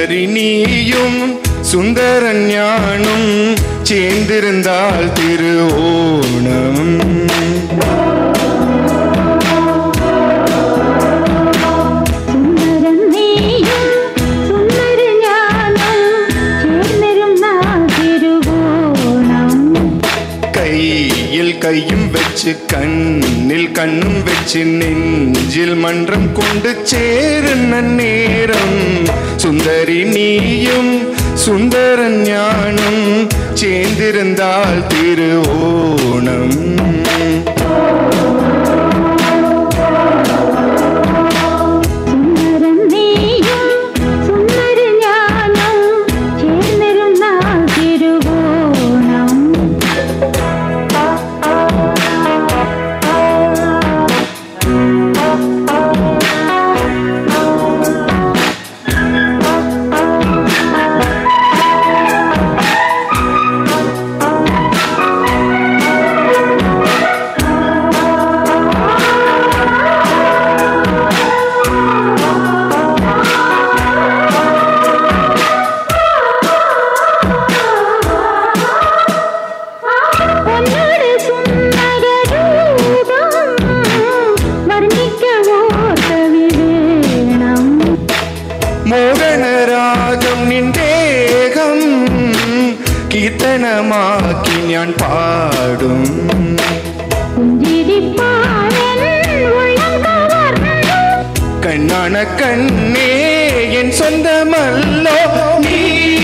சுந்தரி நீயும் சுந்தரன் ஞானும் சேர்ந்திருந்தால் திரு ஓணம் സുന്ദരം നീയും സുന്ദര ഞാനും ചേർന്നിരുന്നാൽ തിരുവോണം கையில் கையும் வச்சு கண்ணில் கண்ணும் வச்சு நெஞ்சில் மன்றம் கொண்டு சேருன நேரம் சுந்தரி நீயும் சுந்தரன் ஞானும் சேர்ந்திருந்தால் திரு ஓணம் സുന്ദരം നീയും സുന്ദര ഞാനും ചേർന്നിരുന്നാൽ തിരുവോണം പൊന്നോട് സുന്ദരരൂപം വർണ്ണിക്ക ഓർക്കവി വേണം മോഹനരാഗം നിന്റേകം കീർത്തനമാക്കി ഞാൻ പാടും പുഞ്ചിരിപ്പാലൻ ഉള്ളം കവർന്നു കണ്ണാണ കണ്ണേ എൻ സ്വന്തമല്ലോ നീ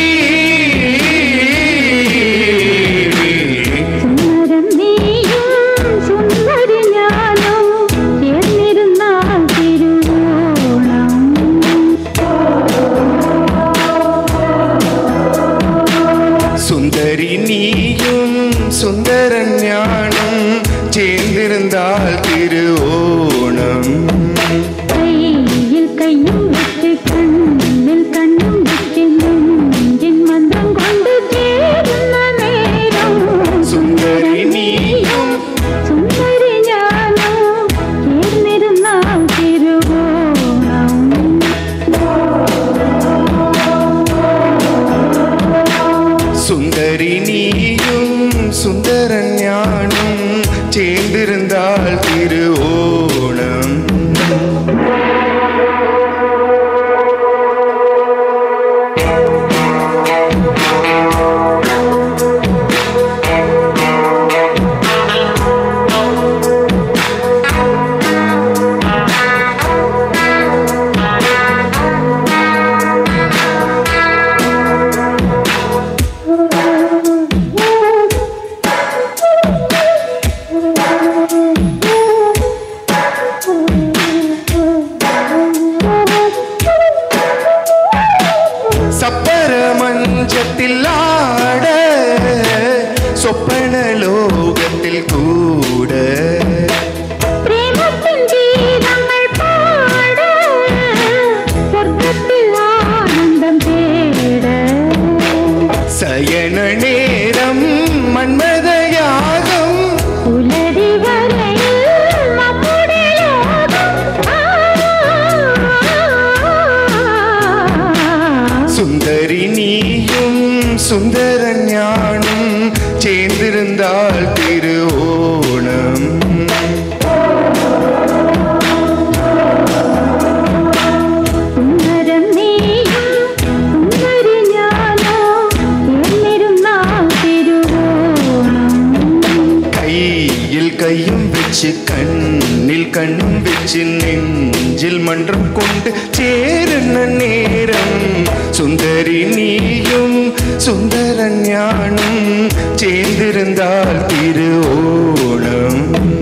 സുന്ദരം നീയും സുന്ദര ഞാനും ചേർന്നിരുന്നാൽ തിരുവോണം സുന്ദരി നീയും സുന്ദരൻ ഞാനും ചേർന്നിരുന്നാൽ തിരുവോണം കയ്യിൽ കയ്യും വെച്ച് കണ്ണിൽ കണ്ണും വെച്ച് നെഞ്ചിൻ മന്ത്രം കൊണ്ട് ചേരുന്ന നേരം സുന്ദരി നീയും സുന്ദരി ഞാനും ചേർന്നിരുന്നാൽ തിരുവോണം സുന്ദരി നീയും സുന്ദരൻ ഞാനും ചേർന്നിരുന്നാൽ തിരുവോണം സപ്പര മഞ്ചത്തിൽ ആട സ്വപ്ന ലോകത്തിൽ കൂടെ പ്രേമത്തിൻ ഗീതങ്ങൾ പാട സ്വർഗത്തിൽ ആനന്ദം തേട സയന നേരം മന്മതയാകം പുലരി വരയിൽ നമ്മുടെ ലോകം ആ. സുന്ദരി നീയും സുന്ദരൻ ഞാനും ചേർന്നിരുന്നാൽ തിരുവോണം സുന്ദരം നീയും സുന്ദരി ഞാനോ ചേർന്നിരുന്നാൽ തിരുവോണം கையில் கையும் வச்சு கண்ணில் கண்ணும் வச்சு நெஞ்சில் மன்றம் கொண்டு சேருன நேரம் சுந்தரி நீயும் சுந்தரன் ஞானும் சேர்ந்திருந்தால் திரு ஓணம்